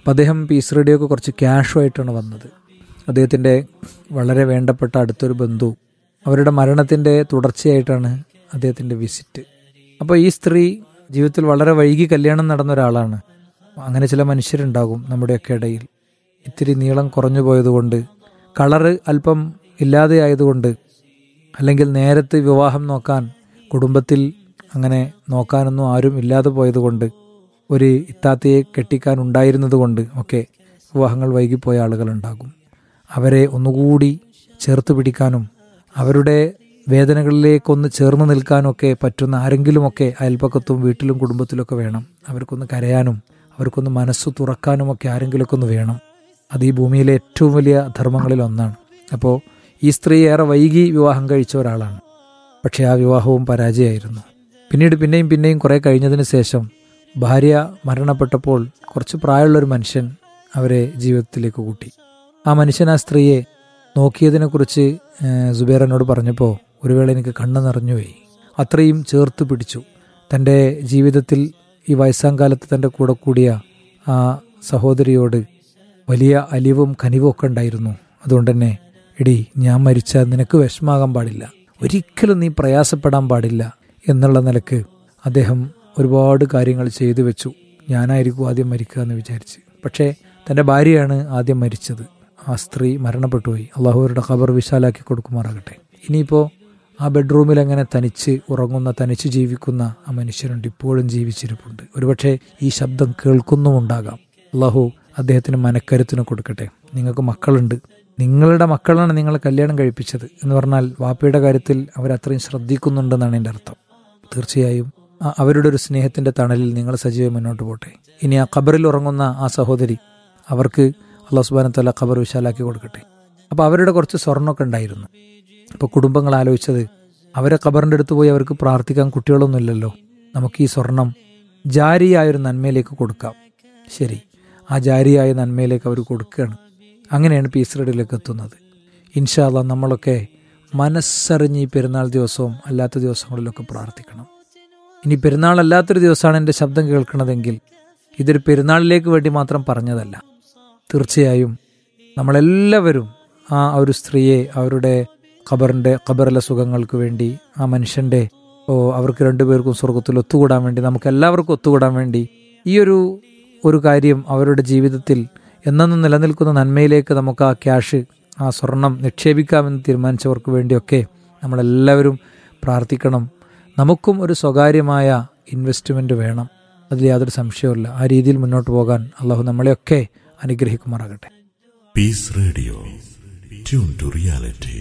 അപ്പോൾ അദ്ദേഹം പീസ് റേഡിയോക്ക് കുറച്ച് ക്യാഷുമായിട്ടാണ് വന്നത് അദ്ദേഹത്തിൻ്റെ വളരെ വേണ്ടപ്പെട്ട അടുത്തൊരു ബന്ധു അവരുടെ മരണത്തിൻ്റെ തുടർച്ചയായിട്ടാണ് അദ്ദേഹത്തിൻ്റെ വിസിറ്റ് അപ്പോൾ ഈ സ്ത്രീ ജീവിതത്തിൽ വളരെ വൈകി കല്യാണം നടന്ന ഒരാളാണ് അങ്ങനെ ചില മനുഷ്യരുണ്ടാകും നമ്മുടെയൊക്കെ ഇടയിൽ ഇത്തിരി നീളം കുറഞ്ഞു പോയതുകൊണ്ട് കളറ് അല്പം ഇല്ലാതെയായതുകൊണ്ട് അല്ലെങ്കിൽ നേരത്തെ വിവാഹം നോക്കാൻ കുടുംബത്തിൽ അങ്ങനെ നോക്കാനൊന്നും ആരും ഇല്ലാതെ പോയതുകൊണ്ട് ഒരു ഇത്താത്തയെ കെട്ടിക്കാൻ ഉണ്ടായിരുന്നത് കൊണ്ട് ഒക്കെ വിവാഹങ്ങൾ വൈകിപ്പോയ ആളുകളുണ്ടാകും അവരെ ഒന്നുകൂടി ചേർത്ത് പിടിക്കാനും അവരുടെ വേദനകളിലേക്കൊന്ന് ചേർന്ന് നിൽക്കാനൊക്കെ പറ്റുന്ന ആരെങ്കിലുമൊക്കെ അയൽപ്പക്കത്തും വീട്ടിലും കുടുംബത്തിലൊക്കെ വേണം അവർക്കൊന്ന് കരയാനും അവർക്കൊന്ന് മനസ്സ് തുറക്കാനുമൊക്കെ ആരെങ്കിലുമൊക്കെ ഒന്ന് വേണം അത് ഈ ഭൂമിയിലെ ഏറ്റവും വലിയ ധർമ്മങ്ങളിൽ ഒന്നാണ് അപ്പോൾ ഈ സ്ത്രീ ഏറെ വൈകി വിവാഹം കഴിച്ച ഒരാളാണ് പക്ഷേ ആ വിവാഹവും പരാജയമായിരുന്നു പിന്നീട് പിന്നെയും പിന്നെയും കുറേ കഴിഞ്ഞതിന് ശേഷം ഭാര്യ മരണപ്പെട്ടപ്പോൾ കുറച്ച് പ്രായമുള്ളൊരു മനുഷ്യൻ അവരെ ജീവിതത്തിലേക്ക് കൂട്ടി ആ മനുഷ്യൻ ആ സ്ത്രീയെ നോക്കിയതിനെക്കുറിച്ച് സുബേർ എന്നോട് പറഞ്ഞപ്പോൾ ഒരു വേള എനിക്ക് കണ്ണ് നിറഞ്ഞുപോയി അത്രയും ചേർത്ത് പിടിച്ചു തൻ്റെ ജീവിതത്തിൽ ഈ വയസ്സാം കാലത്ത് തൻ്റെ കൂടെ കൂടിയ ആ സഹോദരിയോട് വലിയ അലിവും കനിവും ഒക്കെ ഉണ്ടായിരുന്നു അതുകൊണ്ട് തന്നെ എടി ഞാൻ മരിച്ചാൽ നിനക്ക് വിഷമാകാൻ പാടില്ല ഒരിക്കലും നീ പ്രയാസപ്പെടാൻ പാടില്ല എന്നുള്ള നിലക്ക് അദ്ദേഹം ഒരുപാട് കാര്യങ്ങൾ ചെയ്തു വെച്ചു ഞാനായിരിക്കും ആദ്യം മരിക്കുക എന്ന് വിചാരിച്ച് പക്ഷേ തൻ്റെ ഭാര്യയാണ് ആദ്യം മരിച്ചത് ആ സ്ത്രീ മരണപ്പെട്ടുപോയി അള്ളാഹുവരുടെ ഖബർ വിശാലാക്കി കൊടുക്കുമാറാകട്ടെ ഇനിയിപ്പോൾ ആ ബെഡ്റൂമിൽ അങ്ങനെ തനിച്ച് ഉറങ്ങുന്ന തനിച്ച് ജീവിക്കുന്ന ആ മനുഷ്യരുണ്ട് ഇപ്പോഴും ജീവിച്ചിരിപ്പുണ്ട് ഒരുപക്ഷെ ഈ ശബ്ദം കേൾക്കുന്നുമുണ്ടാകാം അള്ളാഹു അദ്ദേഹത്തിന് മനക്കരുത്തിന് കൊടുക്കട്ടെ നിങ്ങൾക്ക് മക്കളുണ്ട് നിങ്ങളുടെ മക്കളാണ് നിങ്ങൾ കല്യാണം കഴിപ്പിച്ചത് എന്ന് പറഞ്ഞാൽ വാപ്പയുടെ കാര്യത്തിൽ അവരത്രയും ശ്രദ്ധിക്കുന്നുണ്ടെന്നാണ് എൻ്റെ അർത്ഥം തീർച്ചയായും അവരുടെ ഒരു സ്നേഹത്തിന്റെ തണലിൽ നിങ്ങൾ സജീവം മുന്നോട്ട് പോട്ടെ ഇനി ആ ഖബറിൽ ഉറങ്ങുന്ന ആ സഹോദരി അവർക്ക് അള്ളാഹു സുബാനത്തല്ല ഖബർ വിശാലാക്കി കൊടുക്കട്ടെ അപ്പോൾ അവരുടെ കുറച്ച് സ്വർണ്ണമൊക്കെ ഉണ്ടായിരുന്നു അപ്പോൾ കുടുംബങ്ങൾ ആലോചിച്ചത് അവരെ ഖബറിൻ്റെ അടുത്ത് പോയി അവർക്ക് പ്രാർത്ഥിക്കാൻ കുട്ടികളൊന്നുമില്ലല്ലോ നമുക്ക് ഈ സ്വർണം ജാരിയായൊരു നന്മയിലേക്ക് കൊടുക്കാം ശരി ആ ജാരിയായ നന്മയിലേക്ക് അവർ കൊടുക്കുകയാണ് അങ്ങനെയാണ് പീസ് റെഡിലേക്ക് എത്തുന്നത് ഇൻഷാല്ല നമ്മളൊക്കെ മനസ്സറിഞ്ഞ് ഈ പെരുന്നാൾ ദിവസവും അല്ലാത്ത ദിവസങ്ങളിലൊക്കെ പ്രാർത്ഥിക്കണം ഇനി പെരുന്നാൾ അല്ലാത്തൊരു ദിവസമാണ് എൻ്റെ ശബ്ദം കേൾക്കുന്നതെങ്കിൽ ഇതൊരു പെരുന്നാളിലേക്ക് വേണ്ടി മാത്രം പറഞ്ഞതല്ല തീർച്ചയായും നമ്മളെല്ലാവരും ആ ഒരു സ്ത്രീയെ അവരുടെ ഖബറിൻ്റെ ഖബറിലെ സുഖങ്ങൾക്ക് വേണ്ടി ആ മനുഷ്യൻ്റെ ഓ അവർക്ക് രണ്ടുപേർക്കും സ്വർഗത്തിൽ ഒത്തുകൂടാൻ വേണ്ടി നമുക്ക് എല്ലാവർക്കും ഒത്തുകൂടാൻ വേണ്ടി ഈ ഒരു ഒരു കാര്യം അവരുടെ ജീവിതത്തിൽ എന്നെന്നും നിലനിൽക്കുന്ന നന്മയിലേക്ക് നമുക്ക് ആ ക്യാഷ് ആ സ്വർണം നിക്ഷേപിക്കാമെന്ന് തീരുമാനിച്ചവർക്ക് വേണ്ടിയൊക്കെ നമ്മളെല്ലാവരും പ്രാർത്ഥിക്കണം നമുക്കും ഒരു സ്വകാര്യമായ ഇൻവെസ്റ്റ്മെൻറ്റ് വേണം അതിൽ യാതൊരു സംശയവുമില്ല ആ രീതിയിൽ മുന്നോട്ട് പോകാൻ അള്ളാഹു നമ്മളെയൊക്കെ അനുഗ്രഹിക്കുമാറാകട്ടെ peace radio tune to reality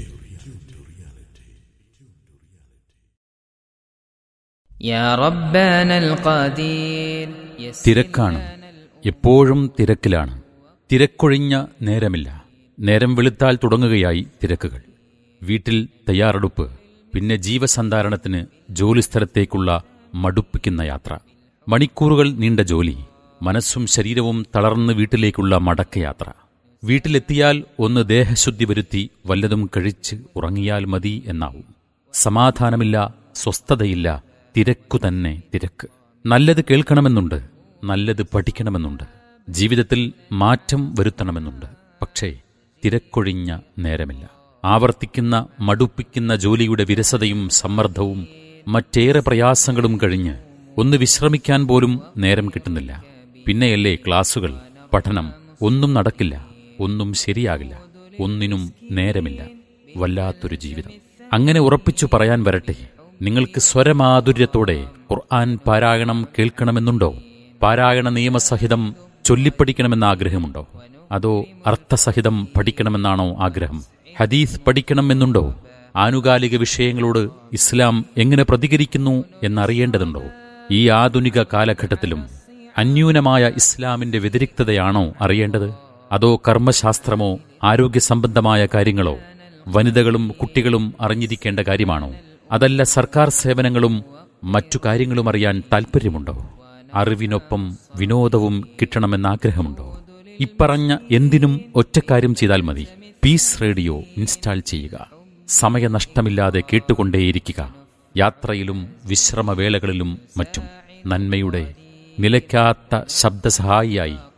يا ربنا القدير തിരക്കാണ് എപ്പോഴും തിരക്കിലാണ് തിരക്കൊഴിഞ്ഞ നേരമില്ല നേരം വെളുത്താൽ തുടങ്ങുകയായി തിരക്കുകൾ വീട്ടിൽ തയ്യാറെടുപ്പ് പിന്നെ ജീവസന്ധാരണത്തിന് ജോലിസ്ഥലത്തേക്കുള്ള മടുപ്പിക്കുന്ന യാത്ര മണിക്കൂറുകൾ നീണ്ട ജോലി മനസ്സും ശരീരവും തളർന്ന് വീട്ടിലേക്കുള്ള മടക്കയാത്ര വീട്ടിലെത്തിയാൽ ഒന്ന് ദേഹശുദ്ധി വരുത്തി വല്ലതും കഴിച്ച് ഉറങ്ങിയാൽ മതി എന്നാവും സമാധാനമില്ല സ്വസ്ഥതയില്ല തിരക്കു തന്നെ തിരക്ക് നല്ലത് കേൾക്കണമെന്നുണ്ട് നല്ലത് പഠിക്കണമെന്നുണ്ട് ജീവിതത്തിൽ മാറ്റം വരുത്തണമെന്നുണ്ട് പക്ഷേ തിരക്കൊഴിഞ്ഞ നേരമില്ല ആവർത്തിക്കുന്ന മടുപ്പിക്കുന്ന ജോലിയുടെ വിരസതയും സമ്മർദ്ദവും മറ്റേറെ പ്രയാസങ്ങളും കഴിഞ്ഞ് ഒന്ന് വിശ്രമിക്കാൻ പോലും നേരം കിട്ടുന്നില്ല പിന്നെയല്ലേ ക്ലാസുകൾ പഠനം ഒന്നും നടക്കില്ല ഒന്നും ശരിയാകില്ല ഒന്നിനും നേരമില്ല വല്ലാത്തൊരു ജീവിതം അങ്ങനെ ഉറപ്പിച്ചു പറയാൻ വരട്ടെ നിങ്ങൾക്ക് സ്വരമാധുര്യത്തോടെ ഖുർആൻ പാരായണം കേൾക്കണമെന്നുണ്ടോ പാരായണ നിയമസഹിതം ചൊല്ലിപ്പഠിക്കണമെന്ന ആഗ്രഹമുണ്ടോ അതോ അർത്ഥസഹിതം പഠിക്കണമെന്നാണോ ആഗ്രഹം ഹദീസ് പഠിക്കണമെന്നുണ്ടോ ആനുകാലിക വിഷയങ്ങളോട് ഇസ്ലാം എങ്ങനെ പ്രതികരിക്കുന്നു എന്നറിയേണ്ടതുണ്ടോ ഈ ആധുനിക കാലഘട്ടത്തിലും അന്യൂനമായ ഇസ്ലാമിന്റെ വ്യതിരിക്തതയാണോ അറിയേണ്ടത് അതോ കർമ്മശാസ്ത്രമോ ആരോഗ്യ സംബന്ധമായ കാര്യങ്ങളോ വനിതകളും കുട്ടികളും അറിഞ്ഞിരിക്കേണ്ട കാര്യമാണോ അതല്ല സർക്കാർ സേവനങ്ങളും മറ്റു കാര്യങ്ങളും അറിയാൻ താൽപ്പര്യമുണ്ടോ അറിവിനൊപ്പം വിനോദവും കിട്ടണമെന്ന ആഗ്രഹമുണ്ടോ ഇപ്പറഞ്ഞ എന്തിനും ഒറ്റക്കാര്യം ചെയ്താൽ മതി പീസ് റേഡിയോ ഇൻസ്റ്റാൾ ചെയ്യുക സമയനഷ്ടമില്ലാതെ കേട്ടുകൊണ്ടേയിരിക്കുക യാത്രയിലും വിശ്രമവേളകളിലും മറ്റും നന്മയുടെ നിലയ്ക്കാത്ത ശബ്ദസഹായിയായി